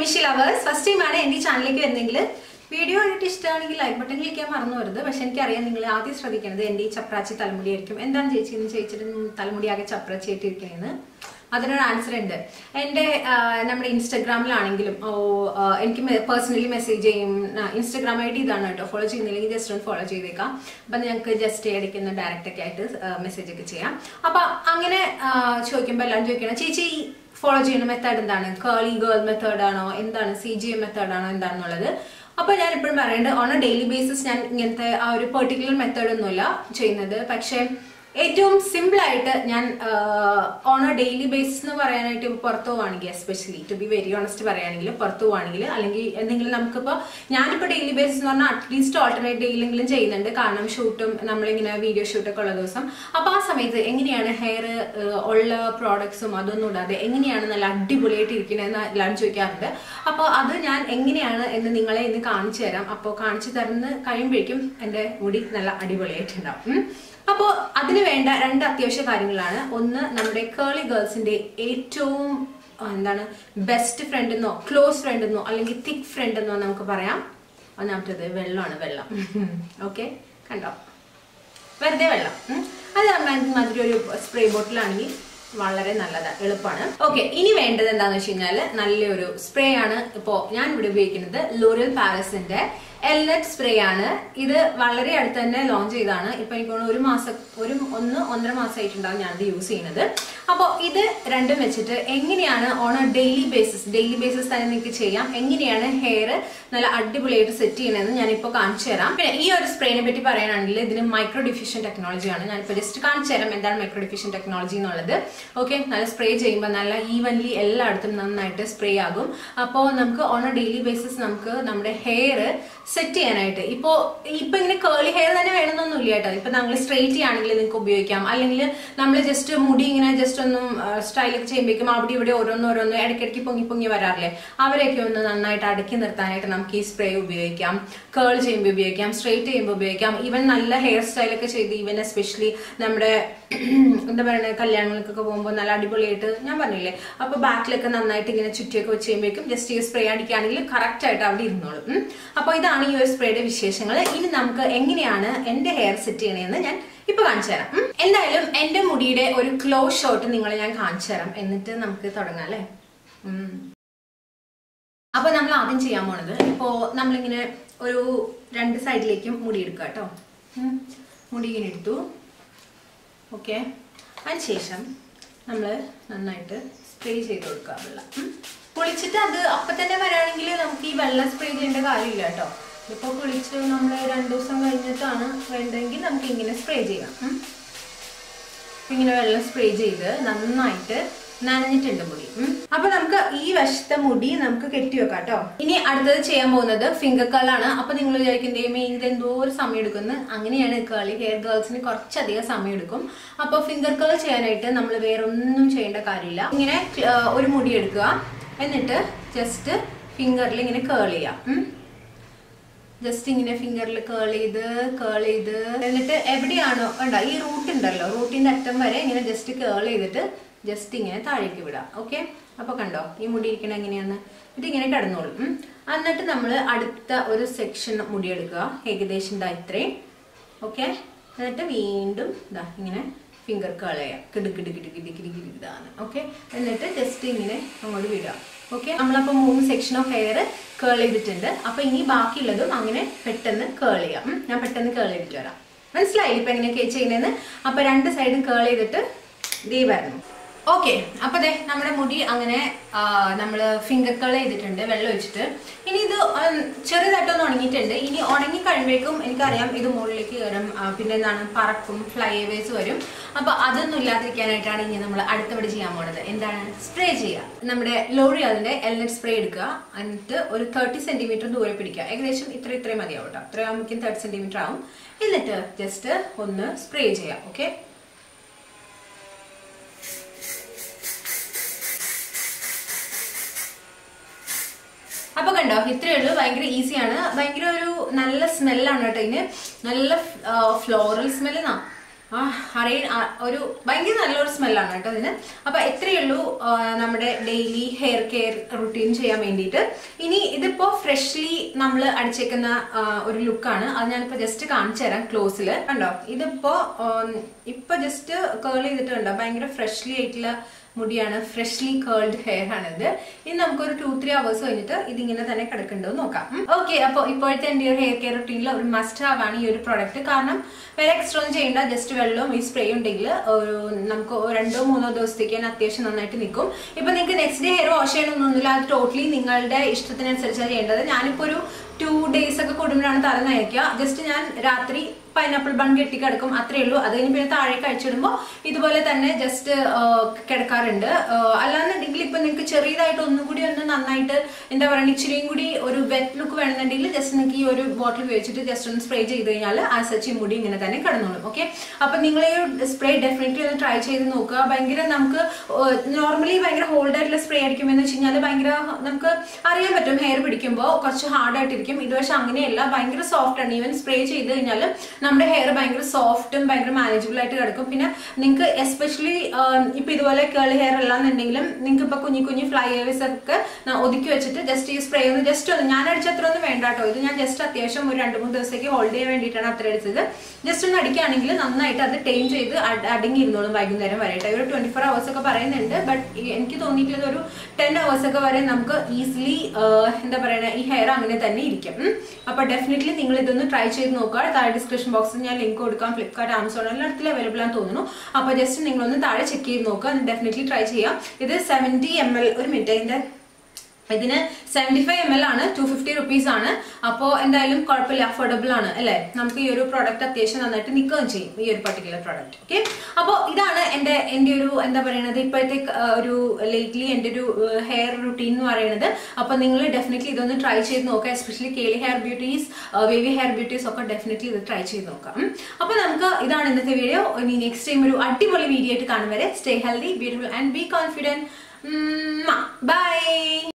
നിമിഷി lovers first ടൈമാണ് എൻ്റെ ഈ ചാനലിലേക്ക് വരുന്നെങ്കിൽ വീഡിയോ കണ്ടിട്ട് ഇഷ്ടമാണെങ്കിൽ ലൈക്ക് ബട്ടൺ ക്ലിക്ക് ചെയ്യാൻ മറന്നു വരുത് പക്ഷെ എനിക്കറിയാം നിങ്ങൾ ആദ്യം ശ്രദ്ധിക്കുന്നത് എൻ്റെ ഈ ചപ്രാച്ചി തലമുടി ആയിരിക്കും എന്താണ് ചേച്ചി എന്ന് ചോദിച്ചിട്ട് തലമുടി ആകെ ചപ്രാച്ചി ആയിട്ടിരിക്കണേന്ന് അതിനൊരു ആൻസർ ഉണ്ട് എൻ്റെ ആ, നമ്മുടെ ഇൻസ്റ്റഗ്രാമിലാണെങ്കിലും ഓ ആ, എനിക്ക് പേഴ്സണലി മെസ്സേജ് ചെയ്യും ഇൻസ്റ്റഗ്രാം ഐ ഡി ഇതാണ് കേട്ടോ ഫോളോ ചെയ്യുന്നില്ലെങ്കിൽ ജസ്റ്റ് ഒന്ന് ഫോളോ ചെയ്തേക്കാം അപ്പം ഞങ്ങൾക്ക് ജസ്റ്റ് ഇടയ്ക്കുന്ന ഡയറക്റ്റ് ഒക്കെ ആയിട്ട് മെസ്സേജ് ഒക്കെ ചെയ്യാം അപ്പൊ അങ്ങനെ ആ, ചോദിക്കുമ്പോൾ എല്ലാവരും ചോദിക്കണം ചേച്ചി ഫോളോ ചെയ്യുന്ന മെത്തേഡ് എന്താണ് കേളി ഗേൾ മെത്തേഡ് ആണോ എന്താണ് സി ജി എം മെത്തേഡ് ആണോ എന്താണെന്നുള്ളത് അപ്പൊ ഞാൻ എപ്പോഴും പറയുന്നത് ഓൺ എ ഡെയിലി ബേസിസ് ഞാൻ ഇങ്ങനത്തെ ആ ഒരു പെർട്ടിക്കുലർ മെത്തേഡ് ഒന്നുമില്ല ചെയ്യുന്നത് പക്ഷേ ഏറ്റവും സിമ്പിൾ ആയിട്ട് ഞാൻ ഓൺ എ ഡെയിലി ബേസിസ് എന്ന് പറയാനായിട്ട് ഇപ്പൊ പുറത്തു പോവാണെങ്കിൽ especially to be very honest പറയുകയാണെങ്കിൽ പുറത്തു പോവാണെങ്കിൽ അല്ലെങ്കിൽ എന്തെങ്കിലും നമുക്കിപ്പോൾ ഞാനിപ്പോൾ ഡെയിലി ബേസിസ് എന്ന് പറഞ്ഞാൽ അറ്റ്ലീസ്റ്റ് ഓൾട്ടർനേറ്റ് ഡേയിലെങ്കിലും ചെയ്യുന്നുണ്ട് കാരണം ഷൂട്ടും നമ്മളിങ്ങനെ വീഡിയോ ഷൂട്ടൊക്കെ ഉള്ള ദിവസം അപ്പൊ ആ സമയത്ത് എങ്ങനെയാണ് ഹെയർ ഉള്ള പ്രോഡക്ട്സും അതൊന്നും ഇടാതെ എങ്ങനെയാണ് നല്ല അടിപൊളിയായിട്ട് ഇരിക്കണതെന്ന് എല്ലാവരും ചോദിക്കാറുണ്ട് അപ്പോൾ അത് ഞാൻ എങ്ങനെയാണ് എന്ന് നിങ്ങളെ ഇന്ന് കാണിച്ചു തരാം അപ്പോൾ കാണിച്ചു തരുന്ന കഴിയുമ്പോഴേക്കും എൻ്റെ മുടി നല്ല അടിപൊളിയായിട്ടുണ്ടാവും ഉം. അപ്പോൾ അതിന് വേണ്ട രണ്ട് അത്യാവശ്യ കാര്യങ്ങളാണ് ഒന്ന് നമ്മുടെ കേളി ഗേൾസിന്റെ ഏറ്റവും ആ, എന്താണ് ബെസ്റ്റ് ഫ്രണ്ട് എന്നോ ക്ലോസ് ഫ്രണ്ട് എന്നോ അല്ലെങ്കിൽ തിക് ഫ്രണ്ട് എന്നോ നമുക്ക് പറയാം ഒന്നാമത്തത് വെള്ളമാണ് വെള്ളം ഓക്കെ കണ്ടോ വെറുതെ വെള്ളം ഉം. അത് നമ്മൾ മാതിരി ഒരു സ്പ്രേ ബോട്ടിലാണെങ്കിൽ വളരെ നല്ലതാണ് എളുപ്പമാണ് ഓക്കെ ഇനി വേണ്ടത് എന്താണെന്ന് വെച്ച് കഴിഞ്ഞാൽ നല്ലൊരു സ്പ്രേ ആണ് ഇപ്പോൾ ഞാൻ ഇവിടെ ഉപയോഗിക്കുന്നത് ലോറിയൽ പാരസിന്റെ എൽനെറ്റ് സ്പ്രേ ആണ് ഇത് വളരെ അടുത്ത് തന്നെ ലോഞ്ച് ചെയ്താണ് ഇപ്പൊ എനിക്ക് തോന്നുന്നു ഒരു മാസം ഒരു ഒന്ന് ഒന്നര മാസമായിട്ടുണ്ടാവും ഞാനിത് യൂസ് ചെയ്യുന്നത് അപ്പോൾ ഇത് രണ്ടും വെച്ചിട്ട് എങ്ങനെയാണ് on a daily basis daily basis തന്നെ നിങ്ങൾക്ക് ചെയ്യാം എങ്ങനെയാണ് ഹെയർ നല്ല അടിപൊളിയായിട്ട് സെറ്റ് ചെയ്യണമെന്ന് ഞാനിപ്പോൾ കാണിച്ചു തരാം പിന്നെ ഈ ഒരു സ്പ്രേനെ പറ്റി പറയുകയാണെങ്കിൽ ഇതിന് മൈക്രോ ഡിഫ്യൂഷൻ ടെക്നോളജിയാണ് ഞാനിപ്പോൾ ജസ്റ്റ് കാണിച്ചു തരാം എന്താണ് മൈക്രോ ഡിഫ്യൂഷൻ ടെക്നോളജി എന്നുള്ളത് ഓക്കെ നല്ല സ്പ്രേ ചെയ്യുമ്പോൾ നല്ല ഈവൻലി എല്ലായിടത്തും നന്നായിട്ട് സ്പ്രേ ആകും അപ്പോൾ നമുക്ക് ഓൺ എ ഡെയിലി ബേസിസ് നമുക്ക് നമ്മുടെ ഹെയർ സെറ്റ് ചെയ്യാനായിട്ട് ഇപ്പോൾ ഇപ്പൊ ഇങ്ങനെ കേളി ഹെയർ തന്നെ വേണമെന്നൊന്നുമില്ല കേട്ടോ ഇപ്പൊ നമ്മൾ സ്ട്രെയിറ്റ് ചെയ്യുകയാണെങ്കിൽ നിങ്ങൾക്ക് ഉപയോഗിക്കാം അല്ലെങ്കിൽ നമ്മൾ ജസ്റ്റ് മുടി ഇങ്ങനെ ജസ്റ്റ് ഒന്നും സ്റ്റൈലൊക്കെ ചെയ്യുമ്പോഴേക്കും അവിടെ ഇവിടെ ഓരോന്ന് ഓരോന്ന് ഇടയ്ക്കിടയ്ക്ക് പൊങ്ങി പൊങ്ങി വരാറില്ലേ അവരെയൊക്കെ ഒന്ന് നന്നായിട്ട് അടക്കി നിർത്താനായിട്ട് നമുക്ക് ഈ സ്പ്രേ ഉപയോഗിക്കാം കേൾ ചെയ്യുമ്പോൾ ഉപയോഗിക്കാം സ്ട്രെയിറ്റ് ചെയ്യുമ്പോൾ ഉപയോഗിക്കാം ഈവൻ നല്ല ഹെയർ സ്റ്റൈലൊക്കെ ചെയ്ത് ഈവൻ എസ്പെഷ്യലി നമ്മുടെ എന്താ പറയുക കല്യാണങ്ങൾക്കൊക്കെ പോകുമ്പോൾ നല്ല അടിപൊളിയായിട്ട് ഞാൻ പറഞ്ഞില്ലേ അപ്പൊ ബാക്കിലൊക്കെ നന്നായിട്ട് ഇങ്ങനെ ചുറ്റിയൊക്കെ വെച്ച് കഴിയുമ്പോഴേക്കും ജസ്റ്റ് ഈ സ്പ്രേ അടിക്കുകയാണെങ്കിൽ കറക്റ്റ് ആയിട്ട് അവിടെ ഇരുന്നോളും ഉം. അപ്പൊ ഇതാണ് ഈ ഒരു സ്പ്രേയുടെ വിശേഷങ്ങൾ ഇനി നമുക്ക് എങ്ങനെയാണ് എന്റെ ഹെയർ സെറ്റ് ചെയ്യണേന്ന് ഞാൻ ഇപ്പൊ കാണിച്ചു തരാം ഉം. എന്തായാലും എന്റെ മുടിയുടെ ഒരു ക്ലോസ് ഷോട്ട് നിങ്ങളെ ഞാൻ കാണിച്ചു തരാം എന്നിട്ട് നമുക്ക് തുടങ്ങാം അല്ലേ ഉം. അപ്പൊ നമ്മൾ ആദ്യം ചെയ്യാൻ പോണത് ഇപ്പോ നമ്മളിങ്ങനെ ഒരു രണ്ട് സൈഡിലേക്കും മുടി എടുക്കുക കേട്ടോ ഉം. മുടി ഇങ്ങനെ എടുത്തു ഓക്കെ അതിനുശേഷം നമ്മൾ നന്നായിട്ട് സ്പ്രേ ചെയ്ത് കൊടുക്കുക വെള്ളം ഉം. കുളിച്ചിട്ട് അത് അപ്പൊ തന്നെ വരാണെങ്കിൽ നമുക്ക് ഈ വെള്ളം സ്പ്രേ ചെയ്യേണ്ട കാര്യമില്ല കേട്ടോ ഇപ്പൊ കുളിച്ച് നമ്മൾ രണ്ടു ദിവസം കഴിഞ്ഞിട്ടാണ് വേണ്ടതെങ്കിൽ നമുക്ക് ഇങ്ങനെ സ്പ്രേ ചെയ്യാം ഉം. ഇങ്ങനെ വെള്ളം സ്പ്രേ ചെയ്ത് നന്നായിട്ട് നനഞ്ഞിട്ടുണ്ട് മുടി ഉം. അപ്പൊ നമുക്ക് ഈ വശത്തെ മുടി നമുക്ക് കെട്ടി വെക്കാം കേട്ടോ ഇനി അടുത്തത് ചെയ്യാൻ പോകുന്നത് ഫിംഗർ കേളാണ് അപ്പൊ നിങ്ങൾ വിചാരിക്കും ദൈവമേ ഇത് എന്തോ ഒരു സമയം എടുക്കുന്നു അങ്ങനെയാണ് കേളി ഹെയർ ഗേൾസിന് കുറച്ചധികം സമയം എടുക്കും അപ്പൊ ഫിംഗർ കേൾ ചെയ്യാനായിട്ട് നമ്മൾ വേറെ ഒന്നും ചെയ്യേണ്ട കാര്യമില്ല ഇങ്ങനെ ആ, ഒരു മുടി എടുക്കുക എന്നിട്ട് ജസ്റ്റ് ഫിംഗറിൽ ഇങ്ങനെ കേൾ ചെയ്യാം ഉം. ജസ്റ്റ് ഇങ്ങനെ ഫിംഗറിൽ കേൾ ചെയ്ത് കേൾ ചെയ്ത് എന്നിട്ട് എവിടെയാണോ ഉണ്ടോ ഈ റൂട്ട് ഉണ്ടല്ലോ റൂട്ടിന്റെ അറ്റം വരെ ഇങ്ങനെ ജസ്റ്റ് കേൾ ചെയ്തിട്ട് ജസ്റ്റ് ഇങ്ങനെ താഴേക്ക് വിടാം ഓക്കെ അപ്പൊ കണ്ടോ ഈ മുടി ഇരിക്കണ എങ്ങനെയാന്ന് ഇതിങ്ങനെ കിടന്നോളും ഉം. എന്നിട്ട് നമ്മൾ അടുത്ത ഒരു സെക്ഷൻ മുടി എടുക്കുക ഏകദേശം ഇതാ ഇത്രയും ഓക്കെ എന്നിട്ട് വീണ്ടും ഇതാ ഇങ്ങനെ ഫിംഗർ കേൾ ചെയ്യാം കിടു കിടു കിടു കിടു കിടു കിടു ഇതാണ് ഓക്കെ എന്നിട്ട് ജസ്റ്റ് ഇങ്ങനെ അങ്ങോട്ട് വിടുക ഓക്കെ നമ്മളപ്പോൾ മൂന്ന് സെക്ഷൻ ഓഫ് ഹെയർ കേൾ ചെയ്തിട്ടുണ്ട് അപ്പൊ ഇനി ബാക്കിയുള്ളതും അങ്ങനെ പെട്ടെന്ന് കേൾ ചെയ്യാം ഉം. ഞാൻ പെട്ടെന്ന് കേൾ ചെയ്തിട്ട് വരാം മനസ്സിലായി ഇപ്പൊ എങ്ങനെയൊക്കെ ചെയ്യുന്നതെന്ന് അപ്പൊ രണ്ട് സൈഡും കേൾ ചെയ്തിട്ട് ദീ വരണം ഓക്കെ അപ്പൊ ദേ നമ്മുടെ മുടി അങ്ങനെ നമ്മൾ ഫിംഗർ കേൾ ചെയ്തിട്ടുണ്ട് വെള്ളം ഒഴിച്ചിട്ട് ഇനി ഇത് ഉം, ചെറുതായിട്ടൊന്ന് ഉണങ്ങിയിട്ടുണ്ട് ഇനി ഉണങ്ങി കഴിയുമ്പോഴേക്കും എനിക്കറിയാം ഇത് മുകളിലേക്ക് കയറും ആ, പിന്നെ എന്താണ് പറക്കും ഫ്ലൈവേസ് വരും അപ്പൊ അതൊന്നും ഇല്ലാതിരിക്കാനായിട്ടാണ് ഇനി നമ്മൾ അടുത്തപടി ചെയ്യാൻ പോണത് എന്താണ് സ്പ്രേ ചെയ്യുക നമ്മുടെ ലോറിയാലിന്റെ എൽനെറ്റ് സ്പ്രേ എടുക്കുക എന്നിട്ട് ഒരു തേർട്ടി സെന്റിമീറ്റർ ദൂരെ പിടിക്കുക ഏകദേശം ഇത്ര ഇത്രയും മതിയാവും കേട്ടോ ഇത്ര ആകുമ്പോഴേക്കും തേർട്ടി സെന്റിമീറ്റർ ആവും എന്നിട്ട് ജസ്റ്റ് ഒന്ന് സ്പ്രേ ചെയ്യാം ഓക്കെ അപ്പൊ കണ്ടോ ഇത്രയേ ഉള്ളൂ ഭയങ്കര ഈസിയാണ് ഭയങ്കര ഒരു നല്ല സ്മെല്ലാണ് കേട്ടോ ഇതിന് നല്ല ഫ്ലോറൽ സ്മെല്ല് അറിയ ഒരു ഭയങ്കര നല്ലൊരു സ്മെല്ലാണ് കേട്ടോ ഇതിന് അപ്പൊ എത്രയേ ഉള്ളൂ ആ, നമ്മുടെ ഡെയിലി ഹെയർ കെയർ റുട്ടീൻ ചെയ്യാൻ വേണ്ടിയിട്ട് ഇനി ഇതിപ്പോ ഫ്രഷ്ലി നമ്മൾ അടിച്ചേക്കുന്ന ആ, ഒരു ലുക്കാണ് അത് ഞാനിപ്പോ ജസ്റ്റ് കാണിച്ചു തരാം ക്ലോസിൽ കണ്ടോ ഇതിപ്പോ ഉം, ഇപ്പൊ ജസ്റ്റ് കേൾ ചെയ്തിട്ട് കണ്ടോ ഭയങ്കര ഫ്രഷ്ലി ആയിട്ടുള്ള മുടിയാണ് ഫ്രഷ്ലി കേൾഡ് ഹെയർ ആണ് ഇത് ഇനി നമുക്കൊരു ടു ത്രീ അവേഴ്സ് കഴിഞ്ഞിട്ട് ഇതിങ്ങനെ തന്നെ കിടക്കുന്നുണ്ടോ എന്ന് നോക്കാം ഓക്കെ അപ്പോൾ ഇപ്പോഴത്തെ എൻ്റെ ഒരു ഹെയർ കെയർ റുട്ടീനിൽ ഒരു മസ്റ്റ് ആവാണ് ഈ ഒരു പ്രോഡക്റ്റ് കാരണം വേറെ എക്സ്ട്രാ ഒന്നും ചെയ്യേണ്ട ജസ്റ്റ് വെള്ളവും ഈ സ്പ്രേ ഉണ്ടെങ്കിൽ ഒരു നമുക്ക് ഒരു രണ്ടോ മൂന്നോ ദിവസത്തേക്ക് തന്നെ അത്യാവശ്യം നന്നായിട്ട് നിൽക്കും ഇപ്പൊ നിങ്ങൾക്ക് നെക്സ്റ്റ് ഡേ ഹെയർ വാഷ് ചെയ്യണമെന്നൊന്നുമില്ല അത് ടോട്ടലി നിങ്ങളുടെ ഇഷ്ടത്തിനനുസരിച്ചാണ് ചെയ്യേണ്ടത് ഞാനിപ്പോൾ ഒരു ടു ഡേയ്സ് ഒക്കെ കൂടുമ്പോഴാണ് തല നനയ്ക്കുക ജസ്റ്റ് ഞാൻ രാത്രി പൈനാപ്പിൾ ബൺ കെട്ടി കിടക്കും അത്രേ ഉള്ളൂ അത് കഴിഞ്ഞ് പിന്നെ താഴെ കഴിച്ചിടുമ്പോൾ ഇതുപോലെ തന്നെ ജസ്റ്റ് കിടക്കാറുണ്ട് ആ, അല്ലാന്നുണ്ടെങ്കിൽ ഇപ്പൊ നിങ്ങൾക്ക് ചെറിയതായിട്ട് ഒന്നും കൂടി ഒന്ന് നന്നായിട്ട് എന്താ പറയുക ഇച്ചിരിയും കൂടി ഒരു വെറ്റ് ലുക്ക് വേണമെന്നുണ്ടെങ്കിൽ ജസ്റ്റ് നിങ്ങൾക്ക് ഈ ഒരു ബോട്ടിൽ ഉപയോഗിച്ചിട്ട് ജസ്റ്റ് ഒന്ന് സ്പ്രേ ചെയ്ത് കഴിഞ്ഞാൽ ആ സച്ച് ഈ മുടി ഇങ്ങനെ തന്നെ കിടന്നോളും ഓക്കെ അപ്പൊ നിങ്ങൾ ഈ സ്പ്രേ ഡെഫിനറ്റ്ലി ഒന്ന് ട്രൈ ചെയ്ത് നോക്കുക ഭയങ്കര നമുക്ക് നോർമലി ഭയങ്കര ഹോൾഡ് ആയിട്ടുള്ള സ്പ്രേ അടിക്കുമെന്ന് വെച്ച് കഴിഞ്ഞാൽ ഭയങ്കര നമുക്ക് അറിയാൻ പറ്റും ഹെയർ പിടിക്കുമ്പോൾ കുറച്ച് ഹാർഡ് ആയിട്ടിരിക്കും ഇത് പക്ഷെ അങ്ങനെയല്ല ഭയങ്കര സോഫ്റ്റ് ആണ് ഈവൻ സ്പ്രേ ചെയ്ത് കഴിഞ്ഞാൽ നമ്മുടെ ഹെയർ ഭയങ്കര സോഫ്റ്റും ഭയങ്കര മാനേജബിൾ ആയിട്ട് കിടക്കും പിന്നെ നിങ്ങൾക്ക് എസ്പെഷ്യലി ഇപ്പൊ ഇതുപോലെ കേളി ഹെയർ അല്ലാന്നുണ്ടെങ്കിലും നിങ്ങൾക്ക് ഇപ്പൊ കുഞ്ഞു കുഞ്ഞു ഫ്ലൈവേഴ്സ് ഒക്കെ ന- ഒതുക്കി വെച്ചിട്ട് ജസ്റ്റ് ഈ സ്പ്രേ ഒന്ന് ജസ്റ്റ് ഒന്ന് ഞാൻ അടിച്ച അത്ര ഒന്നും വേണ്ട കേട്ടോ ഇത് ഞാൻ ജസ്റ്റ് അത്യാവശ്യം ഒരു രണ്ട് മൂന്ന് ദിവസത്തേക്ക് ഹോൾഡ് ചെയ്യാൻ വേണ്ടിയിട്ടാണ് അത്ര അടിച്ചത് ജസ്റ്റ് ഒന്ന് അടിക്കുകയാണെങ്കിൽ നന്നായിട്ട് അത് ടൈം ചെയ്ത് അട- അടങ്ങിയിരുന്നോളും വൈകുന്നേരം വരെ കേട്ടോ ഒരു ട്വന്റി ഫോർ അവേഴ്സ് ഒക്കെ പറയുന്നുണ്ട് ബട്ട് എനിക്ക് തോന്നിയിട്ടുള്ളത് ഒരു ടെൻ അവേഴ്സ് ഒക്കെ വരെ നമുക്ക് ഈസിലി എന്താ പറയുക ഈ ഹെയർ അങ്ങനെ തന്നെ ഇരിക്കും ഉം. അപ്പൊ ഡെഫിനറ്റ്ലി നിങ്ങൾ ഇതൊന്ന് ട്രൈ ചെയ്ത് നോക്കുക താഴെ ഡിസ്ക്രിപ്ഷൻ ബോക്സിൽ ഞാൻ ലിങ്ക് കൊടുക്കാം ഫ്ലിപ്കാർട്ട് ആമസോൺ എല്ലായിടത്തിലും അവൈലബിൾ ആണെന്ന് തോന്നുന്നു അപ്പൊ ജസ്റ്റ് നിങ്ങളൊന്ന് താഴെ ചെക്ക് ചെയ്ത് നോക്കുക ഡെഫിനറ്റ്ലി ട്രൈ ചെയ്യാം ഇത് സെവൻറ്റി എം എൽ ഒരു മിനിറ്റ് ഇതിന്റെ ഇതിന് സെവന്റി ഫൈവ് എം എൽ ആണ് ടു ഫിഫ്റ്റി റുപ്പീസ് ആണ് അപ്പോൾ എന്തായാലും കുഴപ്പമില്ല അഫോർഡബിൾ ആണ് അല്ലേ നമുക്ക് ഈ ഒരു പ്രോഡക്റ്റ് അത്യാവശ്യം നന്നായിട്ട് നിൽക്കുകയും ചെയ്യും ഈ ഒരു പർട്ടിക്കുലർ പ്രോഡക്റ്റ് ഓക്കെ അപ്പോൾ ഇതാണ് എൻ്റെ എൻ്റെ ഒരു എന്താ പറയുന്നത് ഇപ്പോഴത്തെ ആ, ഒരു ലേറ്റ്ലി എൻ്റെ ഒരു ഹെയർ റുട്ടീൻ എന്ന് പറയുന്നത് അപ്പോൾ നിങ്ങൾ ഡെഫിനറ്റ്ലി ഇതൊന്ന് ട്രൈ ചെയ്ത് നോക്കുക especially curly hair beauties wavy hair beauties ഒക്കെ ഡെഫിനറ്റ്ലി ഇത് ട്രൈ ചെയ്ത് നോക്കാം ഉം. അപ്പോൾ നമുക്ക് ഇതാണ് ഇന്നത്തെ വീഡിയോ ഇനി നെക്സ്റ്റ് ടൈം ഒരു അടിപൊളി വീഡിയോ ആയിട്ട് കാണും വരെ stay healthy beautiful and be confident by